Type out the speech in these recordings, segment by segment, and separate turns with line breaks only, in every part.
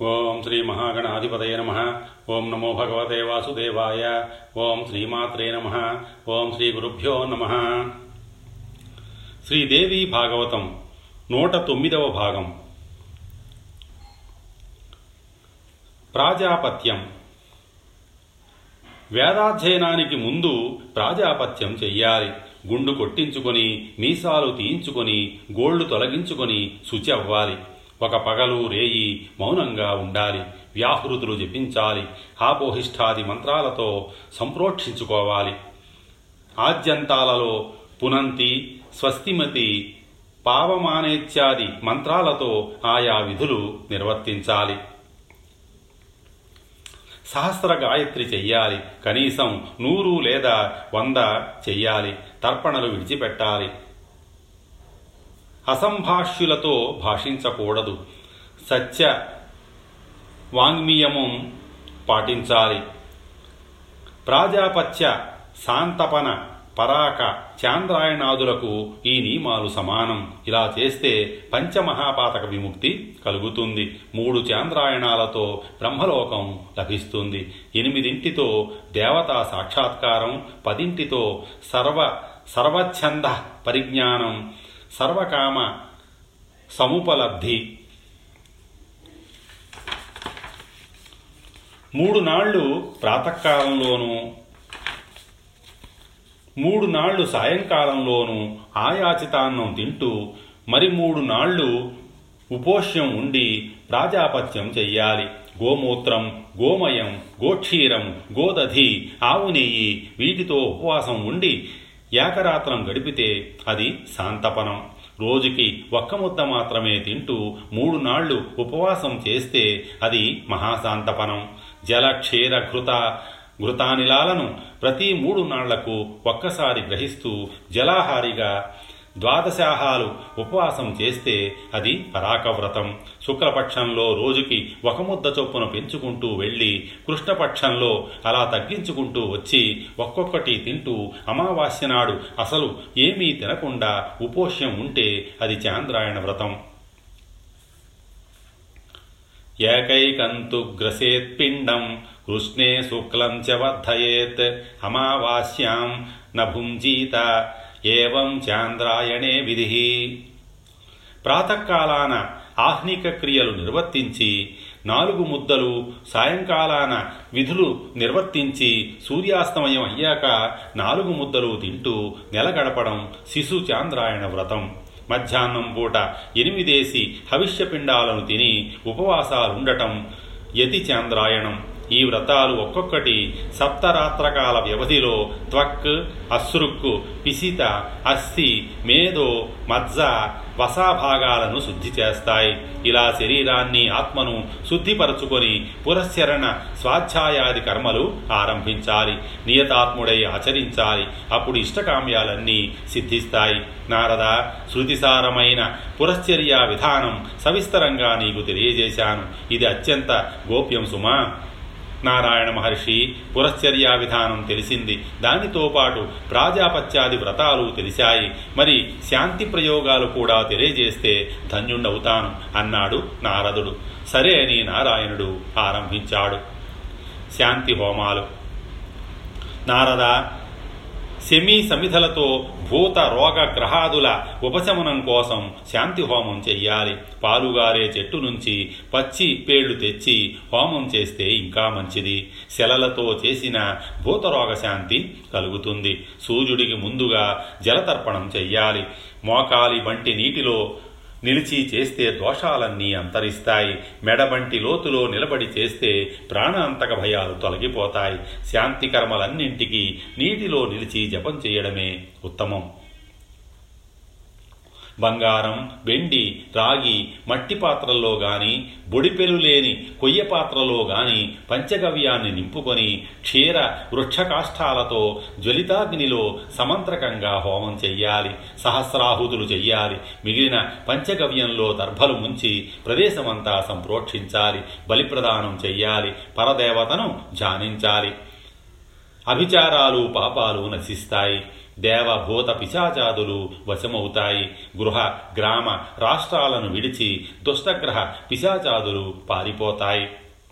ఓం శ్రీ మహాగణాధిపతయ నమ ఓం నమో భగవతే వాసుదేవాయ ఓం శ్రీమాత్రే నమ ఓం శ్రీ గురుభ్యో నమ శ్రీదేవి భాగవతం నూట తొమ్మిదవ భాగం ప్రాజాపత్యం వేదాధ్యయనానికి ముందు ప్రాజాపత్యం చెయ్యాలి గుండు కొట్టించుకొని మీసాలు తీయించుకొని గోళ్లు తొలగించుకొని శుచి అవ్వాలి ఒక పగలు రేయి మౌనంగా ఉండాలి వ్యాహృతులు జపించాలి ఆపోహిష్టాది మంత్రాలతో సంప్రోక్షించుకోవాలి ఆద్యంతాలలో పునంతి స్వస్తిమతి పావమానేత్యాది మంత్రాలతో ఆయా విధులు నిర్వర్తించాలి సహస్ర గాయత్రి చెయ్యాలి కనీసం నూరు లేదా వంద చెయ్యాలి తర్పణలు విడిచిపెట్టాలి అసంభాష్యులతో భాషించకూడదు సత్య వాంగ్మీయము పాటించాలి ప్రాజాపత్య శాంతపన పరాక చాంద్రాయణాదులకు ఈ నియమాలు సమానం ఇలా చేస్తే పంచమహాపాతక విముక్తి కలుగుతుంది మూడు చాంద్రాయణాలతో బ్రహ్మలోకం లభిస్తుంది ఎనిమిదింటితో దేవతా సాక్షాత్కారం పదింటితో సర్వ సర్వఛంద పరిజ్ఞానం సర్వకామ సముపలబ్ధి మూడు నాళ్ళు ప్రాతకాలంలోనూ మూడు నాళ్లు సాయంకాలంలోనూ ఆయాచితాన్నం తింటూ మరి మూడు నాళ్లు ఉపోష్యం ఉండి ప్రాజాపత్యం చెయ్యాలి గోమూత్రం గోమయం గోక్షీరం గోదధి ఆవు నెయ్యి వీటితో ఉపవాసం ఉండి ఏకరాత్రం గడిపితే అది శాంతపనం రోజుకి ఒక్క ముద్ద మాత్రమే తింటూ మూడు నాళ్లు ఉపవాసం చేస్తే అది మహాశాంతపనం జల క్షీర ఘృత ఘృతానిలాలను ప్రతి మూడు నాళ్లకు ఒక్కసారి గ్రహిస్తూ జలాహారిగా ద్వాదశాహాలు ఉపవాసం చేస్తే అది పరాకవ్రతం శుక్లపక్షంలో రోజుకి ఒక ముద్ద చొప్పున పెంచుకుంటూ వెళ్ళి కృష్ణపక్షంలో అలా తగ్గించుకుంటూ వచ్చి ఒక్కొక్కటి తింటూ అమావాస్య నాడు అసలు ఏమీ తినకుండా ఉపోష్యం ఉంటే అది చాంద్రాయణ వ్రతం ఏకైకంతు గ్రసేత్పిండం కృష్ణే శుక్లం చ వర్ధయేత్ అమావాస్యాం నభుంజీత ఏవం చాంద్రాయణే విధి ప్రాతకాలాన ఆహ్నిక క్రియలు నిర్వర్తించి నాలుగు ముద్దలు సాయంకాలాన విధులు నిర్వర్తించి సూర్యాస్తమయం అయ్యాక నాలుగు ముద్దలు తింటూ నెల గడపడం శిశు చాంద్రాయణ వ్రతం మధ్యాహ్నం పూట ఎనిమిదేసి హవిష్యపిండాలను తిని ఉపవాసాలుండటం యతి చాంద్రాయణం ఈ వ్రతాలు ఒక్కొక్కటి సప్తరాత్రకాల వ్యవధిలో త్వక్ అశ్రుక్కు పిసిత అస్థి మేధో మజ్జ వసాభాగాలను శుద్ధి చేస్తాయి ఇలా శరీరాన్ని ఆత్మను శుద్ధిపరచుకొని పురస్చరణ స్వాధ్యాయాది కర్మలు ఆరంభించాలి నియతాత్ముడై ఆచరించాలి అప్పుడు ఇష్టకామ్యాలన్నీ సిద్ధిస్తాయి నారద శృతిసారమైన పురశ్చర్య విధానం సవిస్తరంగా నీకు తెలియజేశాను ఇది అత్యంత గోప్యం సుమా నారాయణ మహర్షి పురశ్చర్యా విధానం తెలిసింది దానితో పాటు ప్రాజాపత్యాది వ్రతాలు తెలిసాయి మరి శాంతి ప్రయోగాలు కూడా తెలియజేస్తే ధన్యుండవుతాను అన్నాడు నారదుడు సరే అని నారాయణుడు ఆరంభించాడు శాంతి హోమాలు నారద శమీ సమిధలతో భూత రోగ గ్రహాదుల ఉపశమనం కోసం శాంతి హోమం చెయ్యాలి పాలుగారే చెట్టు నుంచి పచ్చి పేళ్లు తెచ్చి హోమం చేస్తే ఇంకా మంచిది శలలతో చేసిన భూతరోగ శాంతి కలుగుతుంది సూర్యుడికి ముందుగా జలతర్పణం చెయ్యాలి మోకాలి బంటి నీటిలో నిలిచి చేస్తే దోషాలన్నీ అంతరిస్తాయి మెడబంటి లోతులో నిలబడి చేస్తే ప్రాణాంతక భయాలు తొలగిపోతాయి శాంతి కర్మలన్నింటికీ నీటిలో నిలిచి జపం చేయడమే ఉత్తమం బంగారం వెండి రాగి మట్టి పాత్రల్లో గాని బొడిపెలు లేని కొయ్య పాత్రలో గాని పంచగవ్యాన్ని నింపుకొని క్షీర వృక్షకాష్ఠాలతో జ్వలితాగ్నిలో సమంత్రకంగా హోమం చెయ్యాలి సహస్రాహుతులు చెయ్యాలి మిగిలిన పంచగవ్యంలో దర్భలు ముంచి ప్రదేశమంతా సంప్రోక్షించాలి బలిప్రదానం చెయ్యాలి పరదేవతను ధ్యానించాలి అభిచారాలు పాపాలు నశిస్తాయి దేవ భూత పిశాచాదులు వశమవుతాయి గృహ గ్రామ రాష్ట్రాలను విడిచి దుష్టగ్రహ పిశాచాదులు పారిపోతాయి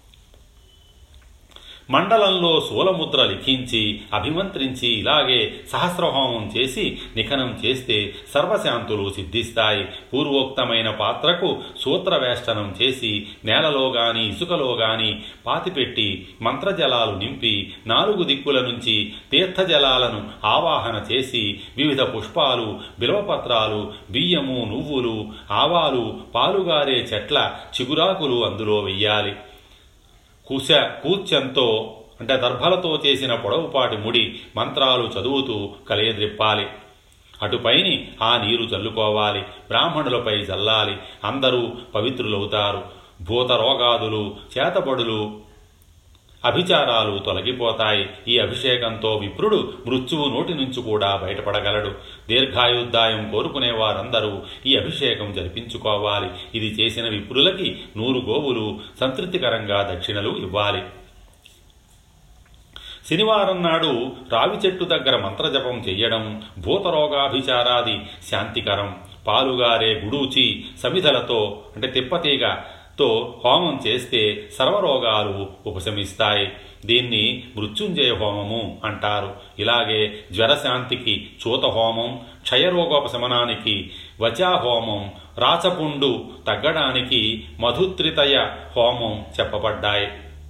మండలంలో శూలముద్ర లిఖించి అభిమంత్రించి ఇలాగే సహస్రహోమం చేసి నిఖనం చేస్తే సర్వశాంతులు సిద్ధిస్తాయి పూర్వోక్తమైన పాత్రకు సూత్రవేష్టనం చేసి నేలలో గాని ఇసుకలో గాని పాతిపెట్టి మంత్రజలాలు నింపి నాలుగు దిక్కుల నుంచి తీర్థజలాలను ఆవాహన చేసి వివిధ పుష్పాలు బిల్వపత్రాలు బియ్యము నువ్వులు ఆవాలు పాలుగారే చెట్ల చిగురాకులు అందులో వెయ్యాలి కుశ కూర్చంతో అంటే దర్భలతో చేసిన పొడవుపాటి ముడి మంత్రాలు చదువుతూ కలయద్రిప్పాలి అటుపైని ఆ నీరు చల్లుకోవాలి బ్రాహ్మణులపై చల్లాలి అందరూ పవిత్రులవుతారు భూత రోగాదులు చేతబడులు అభిచారాలు తొలగిపోతాయి ఈ అభిషేకంతో విప్రుడు మృత్యువు నోటి నుంచి కూడా బయటపడగలడు దీర్ఘాయుద్ధాయం కోరుకునే వారందరూ ఈ అభిషేకం జరిపించుకోవాలి ఇది చేసిన విప్రులకి నూరు గోవులు సంతృప్తికరంగా దక్షిణలు ఇవ్వాలి శనివారం నాడు రావి చెట్టు దగ్గర మంత్రజపం చెయ్యడం భూతరోగాభిచారాది శాంతికరం పాలుగారే గుడూచి సమిధలతో అంటే తిప్పతీగ తో హోమం చేస్తే సర్వరోగాలు ఉపశమిస్తాయి దీన్ని మృత్యుంజయ హోమము అంటారు ఇలాగే జ్వరశాంతికి చూత హోమం క్షయరోగోపశమనానికి వచా హోమం రాచపుండు తగ్గడానికి మధుత్రితయ హోమం చెప్పబడ్డాయి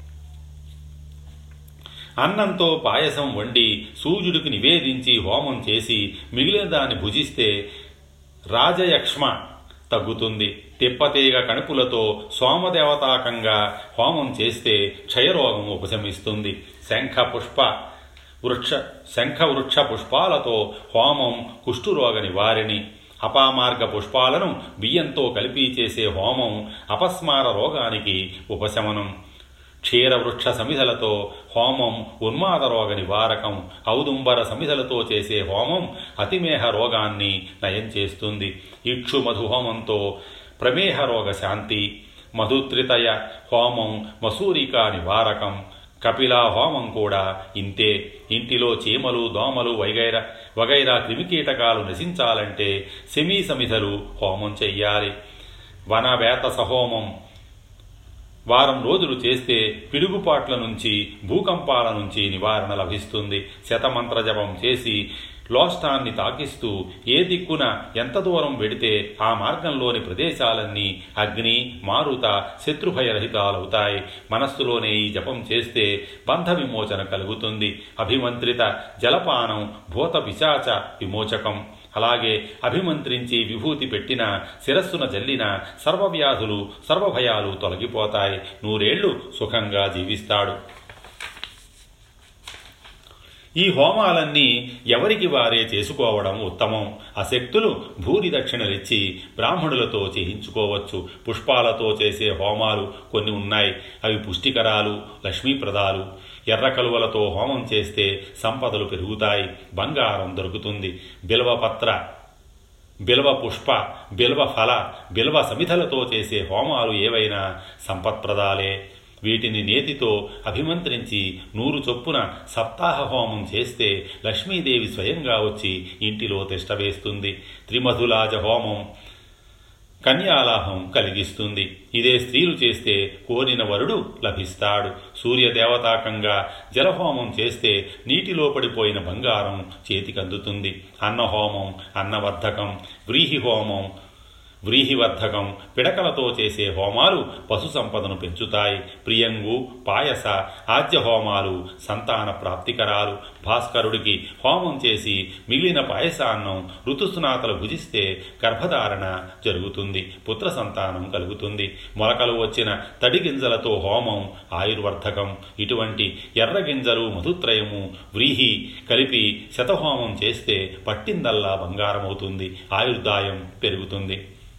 అన్నంతో పాయసం వండి సూర్యుడికి నివేదించి హోమం చేసి మిగిలిన దాన్ని భుజిస్తే రాజయక్ష్మ తగ్గుతుంది తిప్పతీగ కణుపులతో సోమదేవతాకంగా హోమం చేస్తే క్షయరోగం ఉపశమిస్తుంది శంఖ పుష్ప వృక్ష శంఖ వృక్ష పుష్పాలతో హోమం కుష్ఠురోగ నివారిణి అపామార్గ పుష్పాలను బియ్యంతో కలిపి చేసే హోమం అపస్మార రోగానికి ఉపశమనం క్షీరవృక్ష సమిధలతో హోమం ఉన్మాద రోగ నివారకం ఔదుంబర సమిధలతో చేసే హోమం అతిమేహ రోగాన్ని నయం చేస్తుంది ఇక్షు మధు హోమంతో ప్రమేహ రోగ శాంతి మధుత్రితయ హోమం మసూరికా నివారకం కపిలా హోమం కూడా ఇంతే ఇంటిలో చీమలు దోమలు వైగైర వగైరా క్రిమికీటకాలు నశించాలంటే సెమీ సమిధలు హోమం చెయ్యాలి వనవేత సహోమం వారం రోజులు చేస్తే పిడుగుపాట్ల నుంచి భూకంపాల నుంచి నివారణ లభిస్తుంది శతమంత్ర జపం చేసి లోష్టాన్ని తాకిస్తూ ఏ దిక్కున ఎంత దూరం వెడితే ఆ మార్గంలోని ప్రదేశాలన్నీ అగ్ని మారుత శత్రుభయరహితాలవుతాయి మనస్సులోనే ఈ జపం చేస్తే బంధ విమోచన కలుగుతుంది అభిమంత్రిత జలపానం భూత పిశాచ విమోచకం అలాగే అభిమంత్రించి విభూతి పెట్టిన శిరస్సున జల్లిన సర్వవ్యాధులు సర్వభయాలు తొలగిపోతాయి నూరేళ్లు సుఖంగా జీవిస్తాడు ఈ హోమాలన్నీ ఎవరికి వారే చేసుకోవడం ఉత్తమం అశక్తులు భూరి దక్షిణలిచ్చి బ్రాహ్మణులతో చేయించుకోవచ్చు పుష్పాలతో చేసే హోమాలు కొన్ని ఉన్నాయి అవి పుష్టికరాలు లక్ష్మీప్రదాలు ఎర్ర కలువలతో హోమం చేస్తే సంపదలు పెరుగుతాయి బంగారం దొరుకుతుంది బిల్వపత్ర బిల్వ పుష్ప బిల్వ ఫల బిల్వ సమిధలతో చేసే హోమాలు ఏవైనా సంపత్ప్రదాలే వీటిని నేతితో అభిమంత్రించి నూరు చొప్పున సప్తాహ హోమం చేస్తే లక్ష్మీదేవి స్వయంగా వచ్చి ఇంటిలో తిష్టవేస్తుంది త్రిమధులాజ హోమం కన్యాలాహం కలిగిస్తుంది ఇదే స్త్రీలు చేస్తే కోరిన వరుడు లభిస్తాడు సూర్యదేవతాకంగా జలహోమం చేస్తే నీటిలో పడిపోయిన బంగారం చేతికందుతుంది అన్నహోమం అన్నవర్ధకం వ్రీహి హోమం వ్రీహివర్ధకం పిడకలతో చేసే హోమాలు పశు సంపదను పెంచుతాయి ప్రియంగు పాయస ఆద్య హోమాలు సంతాన ప్రాప్తికరాలు భాస్కరుడికి హోమం చేసి మిగిలిన పాయసాన్నం ఋతుస్నాతలు భుజిస్తే గర్భధారణ జరుగుతుంది పుత్ర సంతానం కలుగుతుంది మొలకలు వచ్చిన తడి గింజలతో హోమం ఆయుర్వర్ధకం ఇటువంటి ఎర్ర గింజలు మధుత్రయము వ్రీహి కలిపి శతహోమం చేస్తే పట్టిందల్లా బంగారమవుతుంది ఆయుర్దాయం పెరుగుతుంది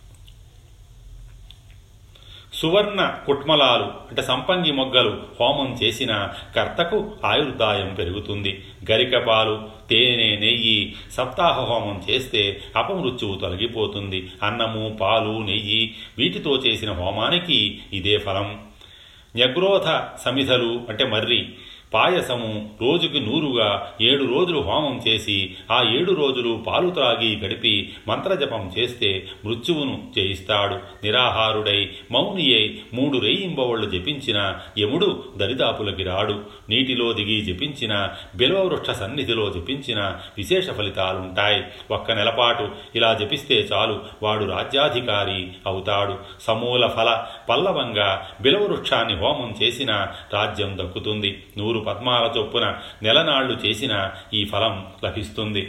సువర్ణ కుట్మలాలు అంటే సంపంగి మొగ్గలు హోమం చేసిన కర్తకు ఆయుర్దాయం పెరుగుతుంది గరికపాలు తేనె నెయ్యి సప్తాహ హోమం చేస్తే అపమృత్యువు తొలగిపోతుంది అన్నము పాలు నెయ్యి వీటితో చేసిన హోమానికి ఇదే ఫలం న్యగ్రోధ సమిధలు అంటే మర్రి పాయసము రోజుకి నూరుగా ఏడు రోజులు హోమం చేసి ఆ ఏడు రోజులు పాలు త్రాగి గడిపి మంత్రజపం చేస్తే మృత్యువును జయిస్తాడు నిరాహారుడై మౌనియై మూడు రేయింబవళ్ళు జపించిన యముడు దరిదాపులకి రాడు నీటిలో దిగి జపించిన బిల్వవృక్ష సన్నిధిలో జపించిన విశేష ఫలితాలుంటాయి ఒక్క నెలపాటు ఇలా జపిస్తే చాలు వాడు రాజ్యాధికారి అవుతాడు సమూల ఫల పల్లవంగా బిలవవృక్షాన్ని హోమం చేసిన రాజ్యం దక్కుతుంది నూరు పద్మాల చొప్పున నెలనాళ్లు చేసిన ఈ ఫలం లభిస్తుంది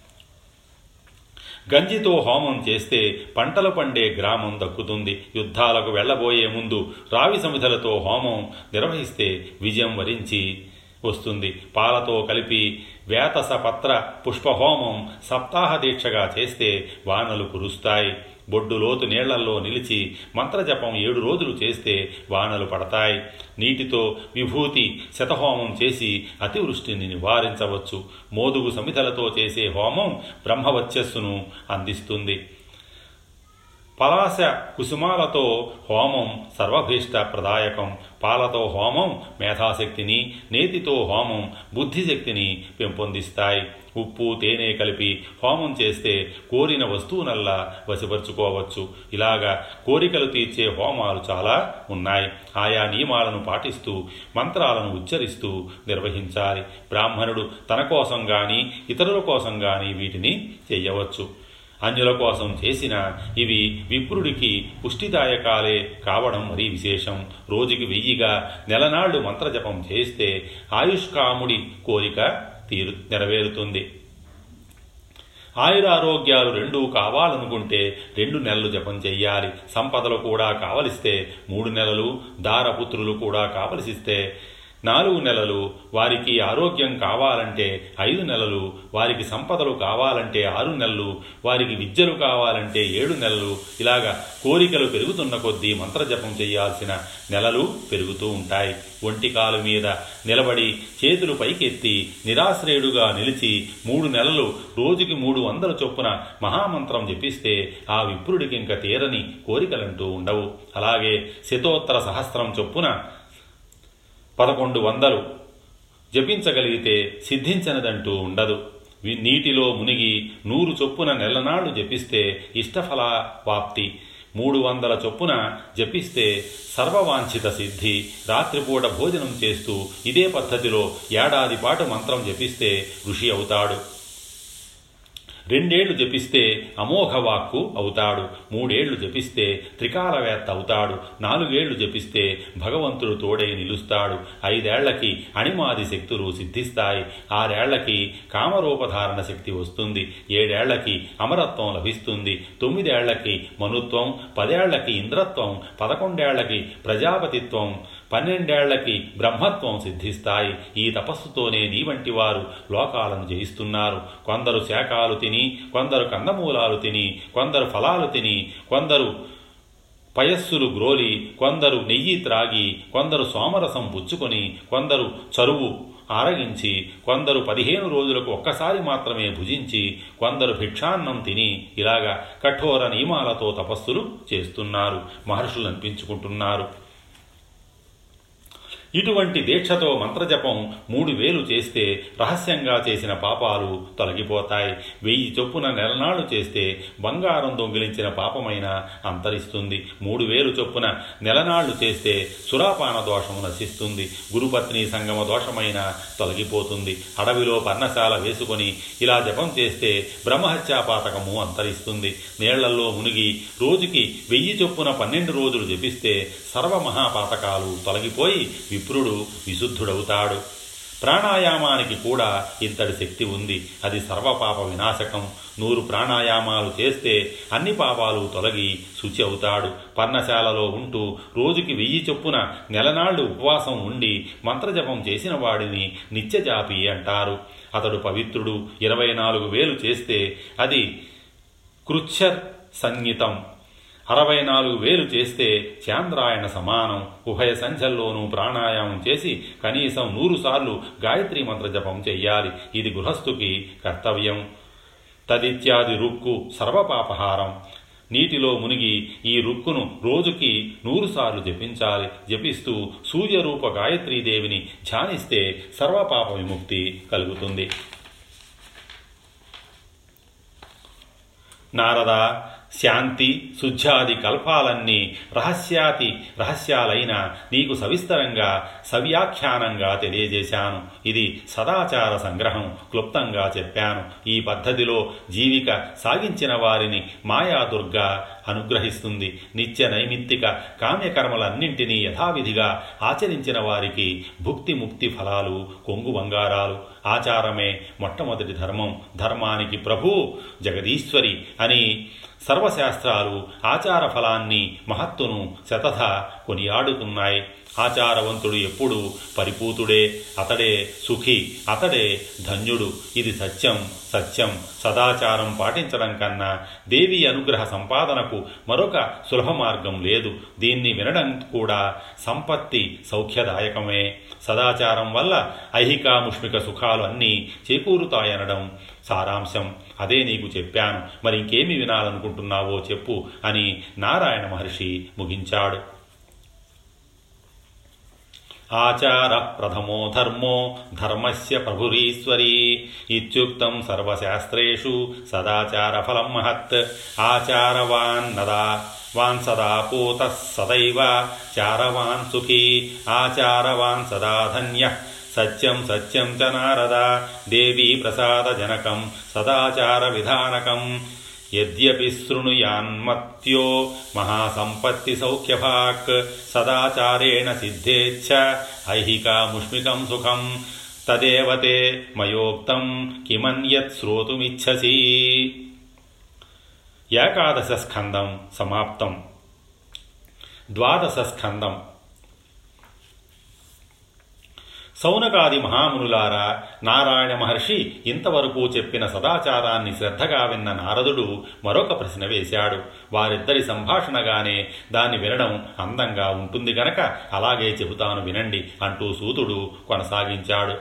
గంజితో హోమం చేస్తే పంటలు పండే గ్రామం దక్కుతుంది యుద్ధాలకు వెళ్ళబోయే ముందు రావి సమిధలతో హోమం నిర్వహిస్తే విజయం వరించి వస్తుంది పాలతో కలిపి వేతస పత్ర పుష్పహోమం సప్తాహ దీక్షగా చేస్తే వానలు కురుస్తాయి బొడ్డు లోతు నీళ్లల్లో నిలిచి మంత్రజపం ఏడు రోజులు చేస్తే వానలు పడతాయి నీటితో విభూతి శతహోమం చేసి అతివృష్టిని నివారించవచ్చు మోదుగు సమితలతో చేసే హోమం బ్రహ్మవచ్చస్సును అందిస్తుంది పలాశ కుసుమాలతో హోమం సర్వభీష్ట ప్రదాయకం పాలతో హోమం మేధాశక్తిని నేతితో హోమం బుద్ధిశక్తిని పెంపొందిస్తాయి ఉప్పు తేనె కలిపి హోమం చేస్తే కోరిన వస్తువునల్లా వశపరుచుకోవచ్చు ఇలాగా కోరికలు తీర్చే హోమాలు చాలా ఉన్నాయి ఆయా నియమాలను పాటిస్తూ మంత్రాలను ఉచ్చరిస్తూ నిర్వహించాలి బ్రాహ్మణుడు తన కోసం గాని ఇతరుల కోసం గాని వీటిని చెయ్యవచ్చు అన్యుల కోసం చేసిన ఇవి విప్రుడికి పుష్టిదాయకాలే కావడం మరీ విశేషం రోజుకి వెయ్యిగా నెలనాళ్లు మంత్రజపం చేస్తే ఆయుష్కాముడి కోరిక తీరు నెరవేరుతుంది ఆయురారోగ్యాలు రెండూ కావాలనుకుంటే రెండు నెలలు జపం చెయ్యాలి సంపదలు కూడా కావలిస్తే మూడు నెలలు దారపుత్రులు కూడా కావలసిస్తే నాలుగు నెలలు వారికి ఆరోగ్యం కావాలంటే ఐదు నెలలు వారికి సంపదలు కావాలంటే ఆరు నెలలు వారికి విద్యలు కావాలంటే ఏడు నెలలు ఇలాగా కోరికలు పెరుగుతున్న కొద్దీ మంత్రజపం చేయాల్సిన నెలలు పెరుగుతూ ఉంటాయి ఒంటి కాలు మీద నిలబడి చేతులు పైకెత్తి నిరాశ్రయుడుగా నిలిచి మూడు నెలలు రోజుకి మూడు వందల చొప్పున మహామంత్రం జపిస్తే ఆ విప్రుడికి ఇంక తీరని కోరికలంటూ ఉండవు అలాగే శతోత్తర సహస్రం చొప్పున పదకొండు వందలు జపించగలిగితే సిద్ధించనిదంటూ ఉండదు నీటిలో మునిగి నూరు చొప్పున నెలనాళ్లు జపిస్తే ఇష్టఫల వాప్తి మూడు వందల చొప్పున జపిస్తే సర్వవాంఛిత సిద్ధి రాత్రిపూట భోజనం చేస్తూ ఇదే పద్ధతిలో ఏడాది పాటు మంత్రం జపిస్తే ఋషి అవుతాడు రెండేళ్లు జపిస్తే అమోఘ వాక్కు అవుతాడు మూడేళ్లు జపిస్తే త్రికాలవేత్త అవుతాడు నాలుగేళ్లు జపిస్తే భగవంతుడు తోడై నిలుస్తాడు ఐదేళ్లకి అణిమాది శక్తులు సిద్ధిస్తాయి ఆరేళ్లకి కామరూపధారణ శక్తి వస్తుంది ఏడేళ్లకి అమరత్వం లభిస్తుంది తొమ్మిదేళ్లకి మనుత్వం పదేళ్లకి ఇంద్రత్వం పదకొండేళ్లకి ప్రజాపతిత్వం పన్నెండేళ్లకి బ్రహ్మత్వం సిద్ధిస్తాయి ఈ తపస్సుతోనే నీ వంటి వారు లోకాలను జయిస్తున్నారు కొందరు శాఖాలు తిని కొందరు కందమూలాలు తిని కొందరు ఫలాలు తిని కొందరు పయస్సులు గ్రోలి కొందరు నెయ్యి త్రాగి కొందరు సోమరసం పుచ్చుకొని కొందరు చరువు ఆరగించి కొందరు పదిహేను రోజులకు ఒక్కసారి మాత్రమే భుజించి కొందరు భిక్షాన్నం తిని ఇలాగా కఠోర నియమాలతో తపస్సులు చేస్తున్నారు మహర్షులు అనిపించుకుంటున్నారు ఇటువంటి దీక్షతో మంత్రజపం మూడు వేలు చేస్తే రహస్యంగా చేసిన పాపాలు తొలగిపోతాయి వెయ్యి చొప్పున నెలనాళ్ళు చేస్తే బంగారం దొంగిలించిన పాపమైన అంతరిస్తుంది మూడు వేలు చొప్పున నెలనాళ్లు చేస్తే సురాపాన దోషము నశిస్తుంది గురుపత్ని సంగమ దోషమైన తొలగిపోతుంది అడవిలో పర్ణశాల వేసుకొని ఇలా జపం చేస్తే బ్రహ్మహత్యాపాతకము అంతరిస్తుంది నీళ్లలో మునిగి రోజుకి వెయ్యి చొప్పున పన్నెండు రోజులు జపిస్తే సర్వమహాపాతకాలు తొలగిపోయి విప్రుడు విశుద్ధుడవుతాడు ప్రాణాయామానికి కూడా ఇంతటి శక్తి ఉంది అది సర్వపాప వినాశకం నూరు ప్రాణాయామాలు చేస్తే అన్ని పాపాలు తొలగి శుచి అవుతాడు పర్ణశాలలో ఉంటూ రోజుకి వెయ్యి చొప్పున నెలనాళ్లు ఉపవాసం ఉండి మంత్రజపం చేసిన వాడిని నిత్యజాపి అంటారు అతడు పవిత్రుడు ఇరవై నాలుగు వేలు చేస్తే అది కృచ్ఛర్ సంగీతం అరవై నాలుగు వేలు చేస్తే చాంద్రాయణ సమానం ఉభయ సంఖ్యల్లోనూ ప్రాణాయామం చేసి కనీసం నూరు సార్లు గాయత్రి మంత్ర జపం చెయ్యాలి ఇది గృహస్థుకి కర్తవ్యం తదిత్యాది రుక్కు సర్వపాపహారం నీటిలో మునిగి ఈ రుక్కును రోజుకి నూరుసార్లు జపించాలి జపిస్తూ సూర్యరూప గాయత్రీదేవిని ధ్యానిస్తే సర్వపాప విముక్తి కలుగుతుంది నారద శాంతి శుద్ధ్యాది కల్పాలన్నీ రహస్యాతి రహస్యాలైన నీకు సవిస్తరంగా సవ్యాఖ్యానంగా తెలియజేశాను ఇది సదాచార సంగ్రహం క్లుప్తంగా చెప్పాను ఈ పద్ధతిలో జీవిక సాగించిన వారిని మాయాదుర్గ అనుగ్రహిస్తుంది నిత్య నైమిత్తిక కామ్యకర్మలన్నింటినీ యథావిధిగా ఆచరించిన వారికి భుక్తి ముక్తి ఫలాలు కొంగు బంగారాలు ఆచారమే మొట్టమొదటి ధర్మం ధర్మానికి ప్రభు జగదీశ్వరి అని సర్వశాస్త్రాలు ఆచార ఫలాన్ని మహత్తును శతథ కొనియాడుతున్నాయి ఆచారవంతుడు ఎప్పుడు పరిపూతుడే అతడే సుఖి అతడే ధన్యుడు ఇది సత్యం సత్యం సదాచారం పాటించడం కన్నా దేవి అనుగ్రహ సంపాదనకు మరొక సులభ మార్గం లేదు దీన్ని వినడం కూడా సంపత్తి సౌఖ్యదాయకమే సదాచారం వల్ల ఐహికాముష్మిక సుఖాలు అన్నీ చేకూరుతాయనడం సారాంశం అదే నీకు చెప్పాను మరి ఇంకేమి వినాలనుకుంటున్నావో చెప్పు అని నారాయణ మహర్షి ముగించాడు ఆచార ప్రథమో ధర్మో ధర్మస్య ప్రభురీశ్వరీ ఇత్యుక్తం సర్వశాస్త్రేషు సదాచారఫలం మహత్ ఆచారవాన్ నదా వాన్ సదా పూత సదైవ చారవాన్ సుఖీ ఆచారవాన్ సదా ధన్య సత్యం సత్యం చ నారద దేవీ ప్రసాదజనకం సదాచార విధానకం యద్యపి శృణుయాన్మత్యో మహాసంపత్తి సౌఖ్యభాక్ సదాచారేణ సిద్ధేచ్ఛ ఐహికాముష్మికం సుఖం తదేవతే మయోక్తం కిమన్యత్ శ్రోతుమిచ్చసి ఏకాదశ స్కందం సమాప్తం ద్వాదశ స్కందం సౌనకాది మహామునులారా నారాయణ మహర్షి ఇంతవరకు చెప్పిన సదాచారాన్ని శ్రద్ధగా విన్న నారదుడు మరొక ప్రశ్న వేశాడు వారిద్దరి సంభాషణగానే దాన్ని వినడం అందంగా ఉంటుంది గనక అలాగే చెబుతాను వినండి అంటూ సూతుడు కొనసాగించాడు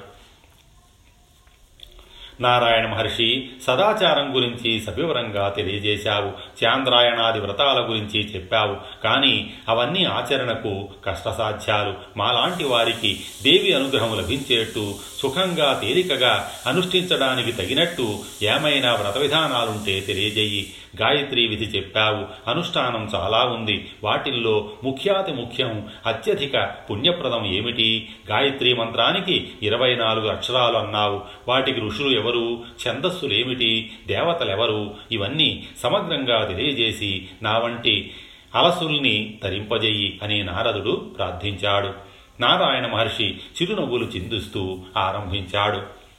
నారాయణ మహర్షి సదాచారం గురించి సవివరంగా తెలియజేశావు చాంద్రాయణాది వ్రతాల గురించి చెప్పావు కానీ అవన్నీ ఆచరణకు కష్టసాధ్యాలు మాలాంటి వారికి దేవి అనుగ్రహం లభించేట్టు సుఖంగా తేలికగా అనుష్ఠించడానికి తగినట్టు ఏమైనా వ్రత విధానాలుంటే తెలియజేయి గాయత్రి విధి చెప్పావు అనుష్ఠానం చాలా ఉంది వాటిల్లో ముఖ్యాతి ముఖ్యం అత్యధిక పుణ్యప్రదం ఏమిటి గాయత్రి మంత్రానికి ఇరవై నాలుగు అక్షరాలు అన్నావు వాటికి ఋషులు ఎవరు ఛందస్సులేమిటి దేవతలెవరు ఇవన్నీ సమగ్రంగా తెలియజేసి నా వంటి అలసుల్ని తరింపజెయ్యి అని నారదుడు ప్రార్థించాడు నారాయణ మహర్షి చిరునవ్వులు చిందుస్తూ ఆరంభించాడు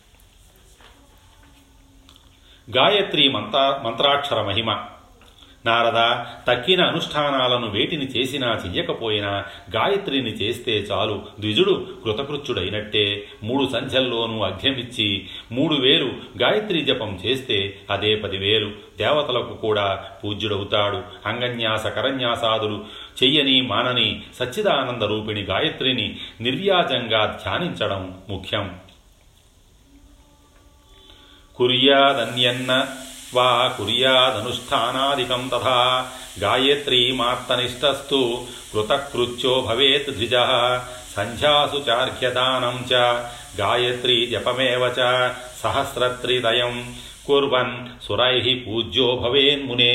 గాయత్రి మంత్ర మంత్రాక్షర మహిమ నారద తక్కిన అనుష్ఠానాలను వేటిని చేసినా చెయ్యకపోయినా గాయత్రిని చేస్తే చాలు ద్విజుడు కృతకృత్యుడైనట్టే మూడు సంధ్యల్లోనూ అఘ్యమిచ్చి మూడు వేలు గాయత్రి జపం చేస్తే అదే పదివేలు దేవతలకు కూడా పూజ్యుడవుతాడు అంగన్యాస కరన్యాసాదులు చెయ్యని మానని సచ్చిదానంద రూపిణి గాయత్రిని నిర్వ్యాజంగా ధ్యానించడం ముఖ్యం కుర్యాదన్యన్న వా కుర్యాదనుష్ఠానాదికం తథా గాయత్రీమాత్తనిష్టస్తు కృతకృత్యో భవేత్ ద్విజ సంధ్యాసు చార్ఘ్యదానం చ గాయత్రీ జపమేవ చ సహస్రత్రిదయం కుర్వన్ సురై పూజ్యో భవేన్మునే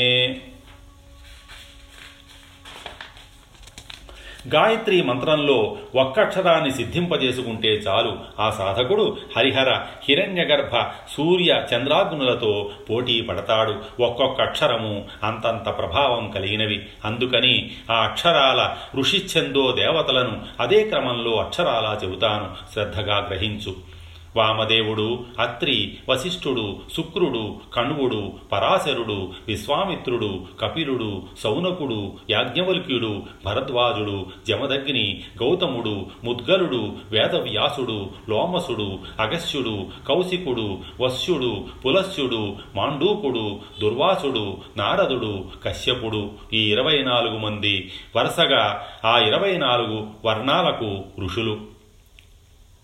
గాయత్రి మంత్రంలో ఒక్కక్షరాన్ని సిద్ధింపజేసుకుంటే చాలు ఆ సాధకుడు హరిహర హిరణ్యగర్భ సూర్య చంద్రాగ్నులతో పోటీ పడతాడు ఒక్కొక్క అక్షరము అంతంత ప్రభావం కలిగినవి అందుకని ఆ అక్షరాల ఋషిచ్ఛందో దేవతలను అదే క్రమంలో అక్షరాలా చెబుతాను శ్రద్ధగా గ్రహించు వామదేవుడు అత్రి వశిష్ఠుడు శుక్రుడు కణువుడు పరాశరుడు విశ్వామిత్రుడు కపిలుడు సౌనకుడు యాజ్ఞవల్క్యుడు భరద్వాజుడు జమదగ్ని గౌతముడు ముద్గలుడు వేదవ్యాసుడు లోమసుడు అగస్యుడు కౌశికుడు వశ్యుడు పులస్యుడు మాండూకుడు దుర్వాసుడు నారదుడు కశ్యపుడు ఈ ఇరవై నాలుగు మంది వరుసగా ఆ ఇరవై నాలుగు వర్ణాలకు ఋషులు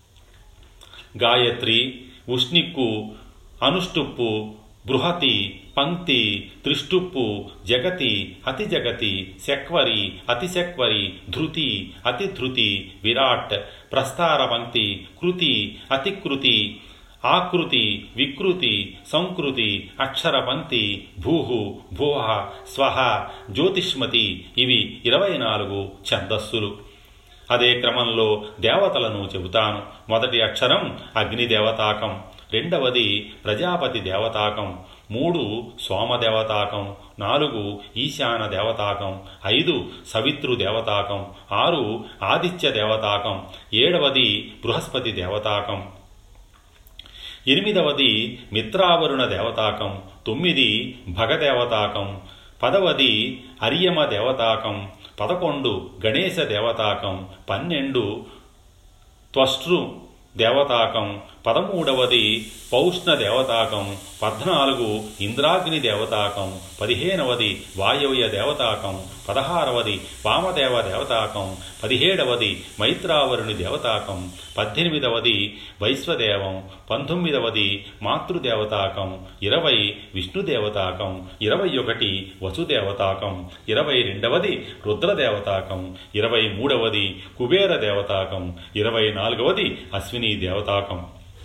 గాయత్రి ఉష్ణిక్కు అనుష్టుప్పు బృహతి పంక్తి త్రిష్టుప్పు జగతి అతి జగతి శక్వరి అతిశక్వరి ధృతి అతిధృతి విరాట్ ప్రస్తార పంక్తి కృతి అతికృతి ఆకృతి వికృతి సంకృతి అక్షర పంక్తి భూహు భూహ స్వహ జ్యోతిష్మతి ఇవి ఇరవై నాలుగు ఛందస్సులు అదే క్రమంలో దేవతలను చెబుతాను మొదటి అక్షరం అగ్నిదేవతాకం రెండవది ప్రజాపతి దేవతాకం మూడు సోమదేవతాకం నాలుగు ఈశాన దేవతాకం ఐదు సవితృ దేవతాకం ఆరు ఆదిత్య దేవతాకం ఏడవది బృహస్పతి దేవతాకం ఎనిమిదవది మిత్రావరుణ దేవతాకం తొమ్మిది భగదేవతాకం పదవది అరియమ దేవతాకం పదకొండు గణేశ దేవతాకం పన్నెండు త్వష్టృ దేవతాకం పదమూడవది పౌష్ణ దేవతాకం పద్నాలుగు ఇంద్రాగ్ని దేవతాకం పదిహేనవది వాయవ్య దేవతాకం పదహారవది వామదేవ దేవతాకం పదిహేడవది మైత్రావరుని దేవతాకం పద్దెనిమిదవది వైశ్వదేవం పంతొమ్మిదవది మాతృదేవతాకం ఇరవై విష్ణుదేవతాకం ఇరవై ఒకటి వసుదేవతాకం ఇరవై రెండవది రుద్రదేవతాకం ఇరవై మూడవది కుబేర దేవతాకం ఇరవై నాలుగవది అశ్విని దేవతాకం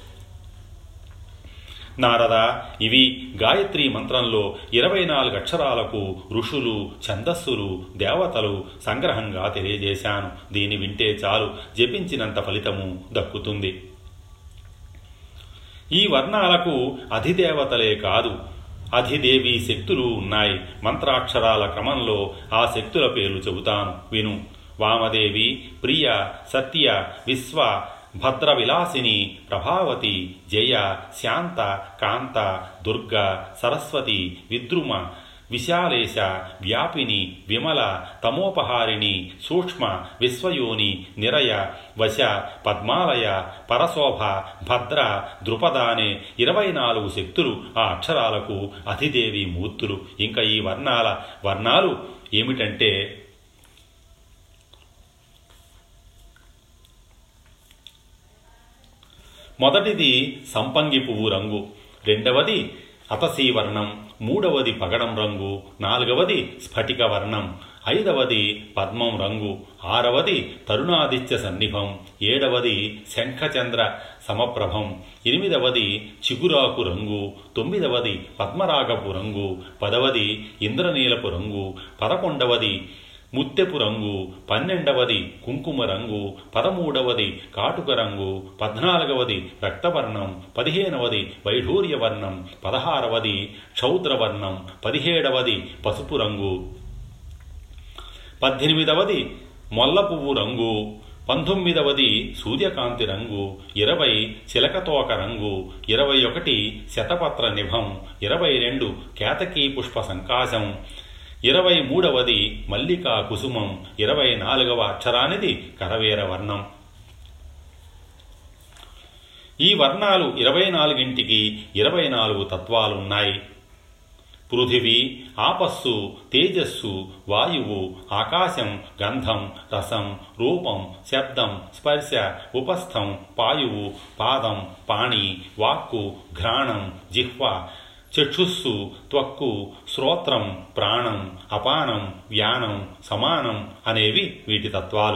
నారద ఇవి గాయత్రి మంత్రంలో ఇరవై నాలుగు అక్షరాలకు ఋషులు ఛందస్సులు దేవతలు సంగ్రహంగా తెలియజేశాను దీని వింటే చాలు జపించినంత ఫలితము దక్కుతుంది ఈ వర్ణాలకు అధిదేవతలే కాదు అధిదేవి శక్తులు ఉన్నాయి మంత్రాక్షరాల క్రమంలో ఆ శక్తుల పేర్లు చెబుతాను విను వామదేవి ప్రియ సత్య విశ్వ భద్ర విలాసిని ప్రభావతి జయ శాంత కాంత దుర్గ సరస్వతి విద్రుమ విశాలేశ వ్యాపిని విమల తమోపహారిణి సూక్ష్మ విశ్వయోని నిరయ వశ పద్మాలయ పరశోభ భద్ర ద్రుపద అనే ఇరవై నాలుగు శక్తులు ఆ అక్షరాలకు అధిదేవి మూర్తులు ఇంకా ఈ వర్ణాల వర్ణాలు ఏమిటంటే మొదటిది సంపంగి పువ్వు రంగు రెండవది అతసీ వర్ణం మూడవది పగడం రంగు నాలుగవది స్ఫటిక వర్ణం ఐదవది పద్మం రంగు ఆరవది తరుణాదిత్య సన్నిభం ఏడవది శంఖచంద్ర సమప్రభం ఎనిమిదవది చిగురాకు రంగు తొమ్మిదవది పద్మరాగపు రంగు పదవది ఇంద్రనీలపు రంగు పదకొండవది ముత్తెపు రంగు పన్నెండవది కుంకుమ రంగు పదమూడవది కాటుక రంగు పద్నాలుగవది రక్తవర్ణం పదిహేనవది వైఢూర్యవర్ణం పదహారవది క్షౌద్రవర్ణం పదిహేడవది పసుపు రంగు పద్దెనిమిదవది మొల్ల పువ్వు రంగు పంతొమ్మిదవది సూర్యకాంతి రంగు ఇరవై చిలకతోక రంగు ఇరవై ఒకటి శతపత్ర నిభం ఇరవై రెండు కేతకీ పుష్ప సంకాశం ఇరవై మూడవది మల్లికా కుసుమం ఇరవై నాలుగవ అక్షరానిది కరవేర వర్ణం ఈ వర్ణాలు ఇరవై నాలుగింటికి ఇరవై నాలుగు తత్వాలున్నాయి పృథివీ ఆపస్సు తేజస్సు వాయువు ఆకాశం గంధం రసం రూపం శబ్దం స్పర్శ ఉపస్థం పాయువు పాదం పాణి వాక్కు ఘ్రాణం జిహ్వ చక్షుస్సు త్వక్కు శ్రోత్రం ప్రాణం అపానం వ్యానం సమానం అనేవి వీటి తత్వాలు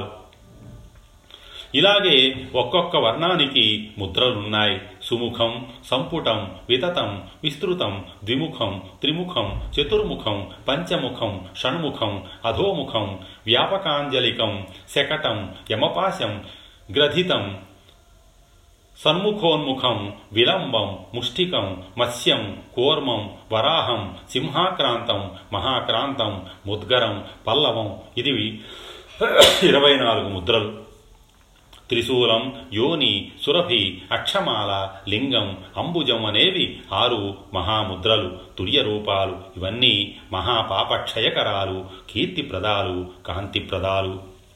ఇలాగే ఒక్కొక్క వర్ణానికి ముద్రలున్నాయి సుముఖం సంపుటం వితతం విస్తృతం ద్విముఖం త్రిముఖం చతుర్ముఖం పంచముఖం షణ్ముఖం అధోముఖం వ్యాపకాంజలికం శకటం యమపాశం గ్రథితం సన్ముఖోన్ముఖం విలంబం ముష్టికం మత్స్యం కూర్మం వరాహం సింహాక్రాంతం మహాక్రాంతం ముద్గరం పల్లవం ఇది ఇరవై నాలుగు ముద్రలు త్రిశూలం యోని సురభి అక్షమాల లింగం అంబుజం అనేవి ఆరు మహాముద్రలు తుర్య రూపాలు ఇవన్నీ మహాపాపక్షయకరాలు కీర్తిప్రదాలు కాంతిప్రదాలు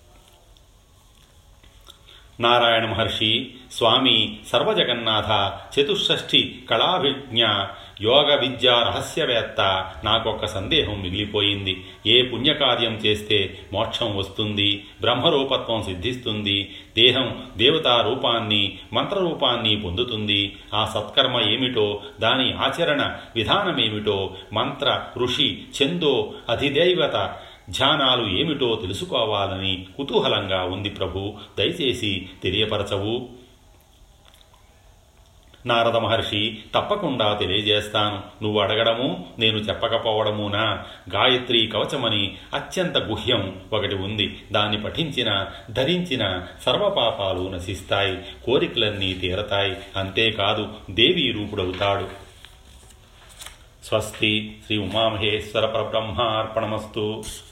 నారాయణ మహర్షి స్వామి సర్వజగన్నాథ చతుషష్ఠి కళాభిజ్ఞ యోగ విద్యా రహస్యవేత్త నాకొక్క సందేహం మిగిలిపోయింది ఏ పుణ్యకార్యం చేస్తే మోక్షం వస్తుంది బ్రహ్మరూపత్వం సిద్ధిస్తుంది దేహం దేవతా రూపాన్ని మంత్రరూపాన్ని పొందుతుంది ఆ సత్కర్మ ఏమిటో దాని ఆచరణ విధానమేమిటో మంత్ర ఋషి చందో అధిదైవత ధ్యానాలు ఏమిటో తెలుసుకోవాలని కుతూహలంగా ఉంది ప్రభు దయచేసి తెలియపరచవు నారద మహర్షి తప్పకుండా తెలియజేస్తాను నువ్వు అడగడము నేను చెప్పకపోవడమునా గాయత్రి కవచమని అత్యంత గుహ్యం ఒకటి ఉంది దాన్ని పఠించిన ధరించిన సర్వపాపాలు నశిస్తాయి కోరికలన్నీ తీరతాయి అంతేకాదు దేవీ రూపుడవుతాడు స్వస్తి శ్రీ ఉమామహేశ్వర పరబ్రహ్మార్పణమస్తు